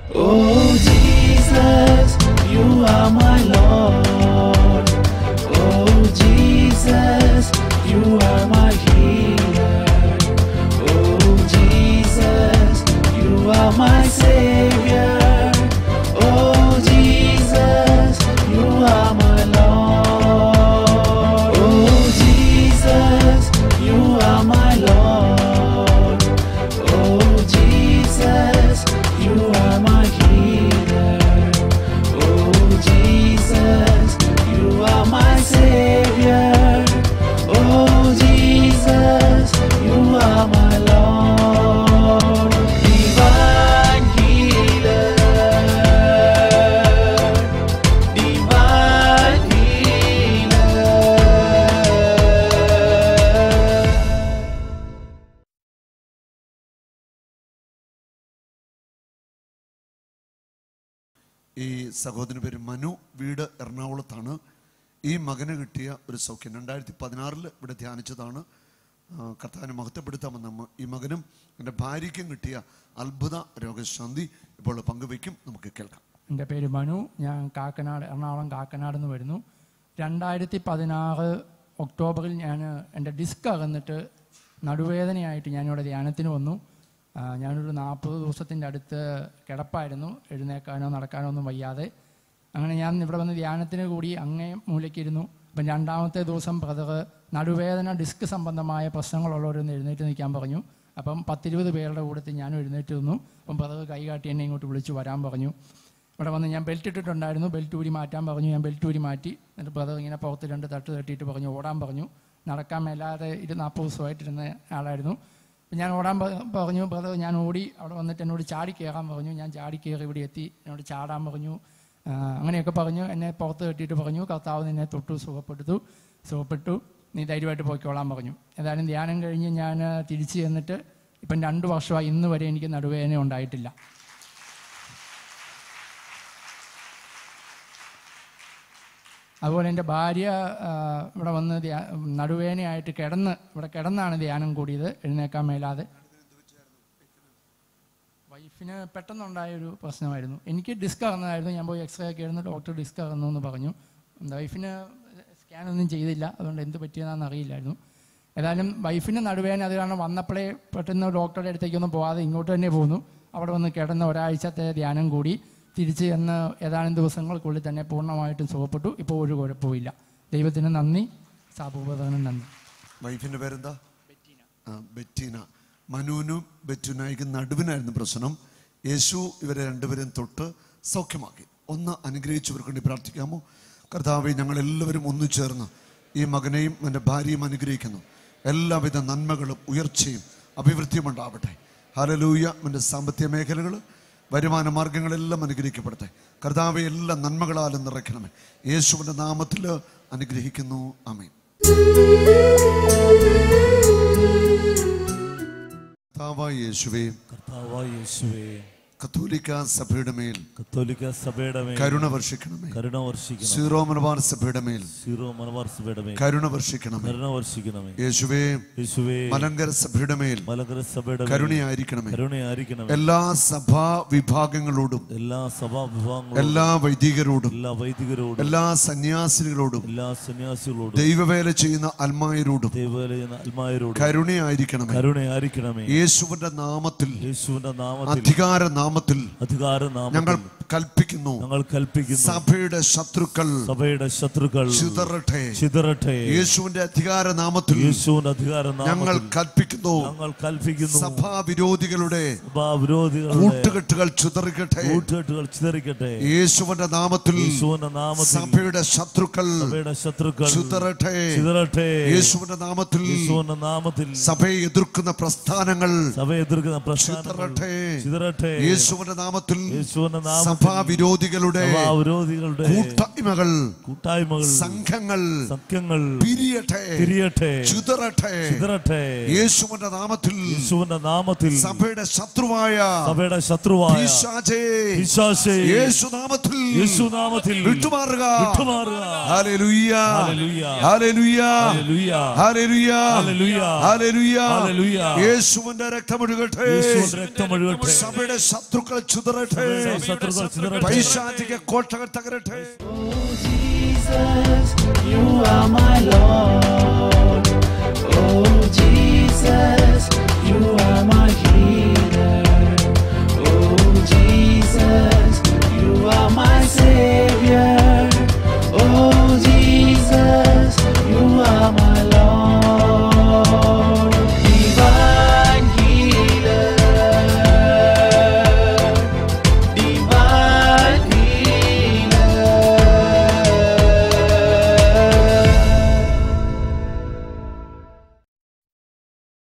Oh Jesus, you are my Lord. Oh Jesus, you are my healer. Oh Jesus, you are my Savior. Oh Jesus, you are my Lord. Oh Jesus, you are my Lord. Oh Jesus, you are my healer. Oh Jesus, you are my Savior. Oh Jesus, you are my Lord. Divine healer. Divine healer. ഈ സഹോദരന് പേര് മനു വീട് എറണാകുളത്താണ് ഈ മകന് കിട്ടിയ ഒരു സൗഖ്യം രണ്ടായിരത്തി പതിനാറിൽ ഇവിടെ ധ്യാനിച്ചതാണ് ആ, കർത്താവിനെ മഹത്വപ്പെടുത്താമെന്ന മ- ഈ മകനും എൻ്റെ ഭാര്യയ്ക്കും കിട്ടിയ അത്ഭുത രോഗശാന്തി ഇപ്പോൾ പങ്കുവയ്ക്കും നമുക്ക് കേൾക്കാം എൻ്റെ പേര് മനു ഞാൻ കാക്കനാട് എറണാകുളം കാക്കനാട് നിന്ന് വരുന്നു രണ്ടായിരത്തി പതിനാറ് ഒക്ടോബറിൽ ഞാൻ എൻ്റെ ഡിസ്ക് അകന്നിട്ട് നടുവേദനയായിട്ട് ഞാനിവിടെ ധ്യാനത്തിന് വന്നു ആ, ഞാനൊരു നാൽപ്പത് ദിവസത്തിൻ്റെ അടുത്ത് കിടപ്പായിരുന്നു എഴുന്നേക്കാനോ നടക്കാനോ ഒന്നും വയ്യാതെ അങ്ങനെ ഞാൻ ഇവിടെ വന്ന് ധ്യാനത്തിന് കൂടി അങ്ങേ മൂലയ്ക്കിരുന്നു അപ്പം രണ്ടാമത്തെ ദിവസം ബ്രദർ നടുവേദന ഡിസ്ക് സംബന്ധമായ പ്രശ്നങ്ങളുള്ളവരൊന്ന് എഴുന്നേറ്റ് നിൽക്കാൻ പറഞ്ഞു അപ്പം പത്തിരുപത് പേരുടെ കൂട്ടത്തിൽ ഞാനും എഴുന്നേറ്റ് നിന്നു അപ്പം ബ്രദർ കൈകാട്ടി എന്നെ ഇങ്ങോട്ട് വിളിച്ച് വരാൻ പറഞ്ഞു ഇവിടെ വന്ന് ഞാൻ ബെൽറ്റ് ഇട്ടിട്ടുണ്ടായിരുന്നു ബെൽറ്റ് ഊരി മാറ്റാൻ പറഞ്ഞു ഞാൻ ബെൽറ്റ് ഊരി മാറ്റി എന്നിട്ട് ബ്രദർ ഇങ്ങനെ പുറത്ത് രണ്ട് തട്ട് തട്ടിയിട്ട് പറഞ്ഞു ഓടാൻ പറഞ്ഞു നടക്കാൻ മേലാതെ ഇരു നാൽപ്പത് ദിവസമായിട്ടിരുന്ന ആളായിരുന്നു അപ്പം ഞാൻ ഓടാൻ പ- പറഞ്ഞു ബ്രദർ ഞാൻ ഓടി അവിടെ വന്നിട്ട് എന്നോട് ചാടി കയറാൻ പറഞ്ഞു ഞാൻ ചാടി കയറി ഇവിടെ എത്തി എന്നോട് ചാടാൻ പറഞ്ഞു ആ, അങ്ങനെയൊക്കെ പറഞ്ഞു എന്നെ പുറത്ത് കെട്ടിയിട്ട് പറഞ്ഞു കർത്താവ് നിന്നെ തൊട്ടു സുഖപ്പെടുത്തു സുഖപ്പെട്ടു നീ ധൈര്യമായിട്ട് പോയിക്കോളാൻ പറഞ്ഞു ഏതായാലും ധ്യാനം കഴിഞ്ഞ് ഞാൻ തിരിച്ച് ചെന്നിട്ട് ഇപ്പം രണ്ട് വർഷമായി ഇന്ന് വരെ എനിക്ക് നടുവേദന ഉണ്ടായിട്ടില്ല അതുപോലെ എൻ്റെ ഭാര്യ ആ, ഇവിടെ വന്ന് ധ്യാ- നടുവേദനയായിട്ട് കിടന്ന് ഇവിടെ കിടന്നാണ് ധ്യാനം കൂടിയത് എഴുന്നേക്കാൻ മേലാതെ വൈഫിന് പെട്ടെന്നുണ്ടായ ഒരു പ്രശ്നമായിരുന്നു എനിക്ക് ഡിസ്ക് അകന്നതായിരുന്നു ഞാൻ പോയി എക്സ്റേ ഒക്കെ ആയിരുന്നു ഡോക്ടർ ഡിസ്ക് അകന്നു എന്ന് പറഞ്ഞു വൈഫിന് സ്കാൻ ഒന്നും ചെയ്തില്ല അതുകൊണ്ട് എന്ത് പറ്റിയതാണെന്ന് അറിയില്ലായിരുന്നു ഏതായാലും വൈഫിന് നടുവേദന അത് കാരണം വന്നപ്പോഴേ പെട്ടെന്ന് ഡോക്ടറുടെ അടുത്തേക്കൊന്നും പോകാതെ ഇങ്ങോട്ട് തന്നെ പോന്നു അവിടെ വന്ന് കിടന്ന് ഒരാഴ്ചത്തെ ധ്യാനം കൂടി തിരിച്ച് ചെന്ന് ഏതാനും ദിവസങ്ങൾക്കുള്ളിൽ തന്നെ പൂർണ്ണമായിട്ടും സുഖപ്പെട്ടു ഇപ്പോൾ ഒരു കുഴപ്പമില്ല ദൈവത്തിന് നന്ദി സാബുബദനും നന്ദി വൈഫിൻ്റെ പേരെന്താ ആ, ബെറ്റീന മനുവിനും ബെറ്റുനായിക്കും നടുവിനായിരുന്നു പ്രശ്നം യേശു ഇവരെ രണ്ടുപേരും തൊട്ട് സൗഖ്യമാക്കി ഒന്ന് അനുഗ്രഹിച്ചവർക്ക് വേണ്ടി പ്രാർത്ഥിക്കാമോ കർത്താവെ ഞങ്ങൾ എല്ലാവരും ഒന്നു ചേർന്ന് ഈ മകനെയും എൻ്റെ ഭാര്യയും അനുഗ്രഹിക്കുന്നു എല്ലാവിധ നന്മകളും ഉയർച്ചയും അഭിവൃദ്ധിയും ഉണ്ടാവട്ടെ ഹലലൂയ എൻ്റെ സാമ്പത്തിക മേഖലകൾ വരുമാന മാർഗങ്ങളെല്ലാം അനുഗ്രഹിക്കപ്പെടട്ടെ കർത്താവെ എല്ലാ നന്മകളാലും നിറയ്ക്കണമേ യേശുവിൻ്റെ നാമത്തിൽ അനുഗ്രഹിക്കുന്നു അമേൻ കർത്താവായ യേശുവേ കർത്താവായ യേശുവേ കത്തോലിക്ക സഭയുടെ മേൽ കത്തോലിക്ക സഭയുടെ മേൽ കരുണ വർഷിക്കണമേ കരുണ വർഷിക്കണം സീറോ മലബാർ സഭയുടെ മേൽ സീറോ മലബാർ സഭയുടെ മേൽ കരുണ വർഷിക്കണമേ കരുണ വർഷിക്കണമേ യേശുവേ യേശുവേ മലങ്കര സഭയുടെ മേൽ മലങ്കര സഭയുടെ മേൽ കരുണയായിരിക്കണമേ കരുണയായിരിക്കണമേ എല്ലാ സഭാ വിഭാഗങ്ങളോടും എല്ലാ സഭാ വിഭാഗങ്ങളോടും എല്ലാ വൈദികരോടും എല്ലാ വൈദികരോടും എല്ലാ സന്യാസിനികളോടും എല്ലാ സന്യാസികളോടും ദൈവവേല ചെയ്യുന്ന അൽമായരോടും ദൈവവേല ചെയ്യുന്ന അൽമായരോടും കരുണയായിരിക്കണമേ കരുണയായിരിക്കണമേ യേശുവിന്റെ നാമത്തിൽ യേശുവിന്റെ നാമത്തിൽ അധികാര നാമത്തിൽ അധികാര ഞങ്ങൾ നാമത്തിൽ കൽപ്പിക്കുന്നു ഞങ്ങൾ കൽപ്പിക്കുന്നു സഭയുടെ ശത്രുക്കൾ സഭയുടെ ശത്രുക്കൾ ചിതറട്ടെ ചിതറട്ടെ യേശുവിന്റെ അധികാര നാമത്തിൽ യേശുവിന്റെ അധികാര ഞങ്ങൾ നാമത്തിൽ കൽപ്പിക്കുന്നു ഞങ്ങൾ കൽപ്പിക്കുന്നു സഭാ വിരോധികളുടെ സഭാ വിരോധികളുടെ കൂട്ടുകെട്ടുകൾ ചിതറിക്കട്ടെ കൂട്ടുകെട്ടുകൾ ചിതറിക്കട്ടെ യേശുവിന്റെ നാമത്തിൽ യേശുവിന്റെ നാമത്തിൽ സഭയുടെ ശത്രുക്കൾ സഭയുടെ ശത്രുക്കൾ ചിതറട്ടെ ചിതറട്ടെ യേശുവിന്റെ നാമത്തിൽ യേശുവിന്റെ നാമത്തിൽ സഭയെ എതിർക്കുന്ന പ്രസ്ഥാനങ്ങൾ സഭയെ എതിർക്കുന്ന പ്രശ്നങ്ങൾ ചിതറട്ടെ ചിതറട്ടെ യേശുവിന്റെ നാമത്തിൽ യേശുവിന്റെ നാമത്തിൽ സഭാവിരോധികളുടെ വിരോധികളുടെ കൂട്ടായ്മകൾ കൂട്ടായ്മകൾ സംഘങ്ങൾ സഖ്യങ്ങൾ പിരിയട്ടെ തിരിയട്ടെ ചുതറട്ടെ ചിതറട്ടെ യേശുവിന്റെ നാമത്തിൽ യേശുവിന്റെ നാമത്തിൽ സഭയുടെ ശത്രുവായ സഭയുടെ ശത്രുവായ പിശാചേ, പിശാചേ, യേശുനാമത്തിൽ യേശുനാമത്തിൽ വിട്ടുമാറുക വിട്ടുമാറുക ഹല്ലേലൂയ ഹല്ലേലൂയ. ഹല്ലേലൂയ ഹല്ലേലൂയ. ഹല്ലേലൂയ ഹല്ലേലൂയ. ഹല്ലേലൂയ ഹല്ലേലൂയ. യേശുവിന്റെ രക്തമൊഴുകട്ടെ യേശുവിന്റെ രക്തം ഒഴുകട്ടെ സഭയുടെ ശത്രുക്കൾ ചുതറട്ടെ ശത്രുക്കൾ ചിതറട്ടെ പൈശാചിക കോട്ടകൾ തകരട്ടെ Oh, Jesus, you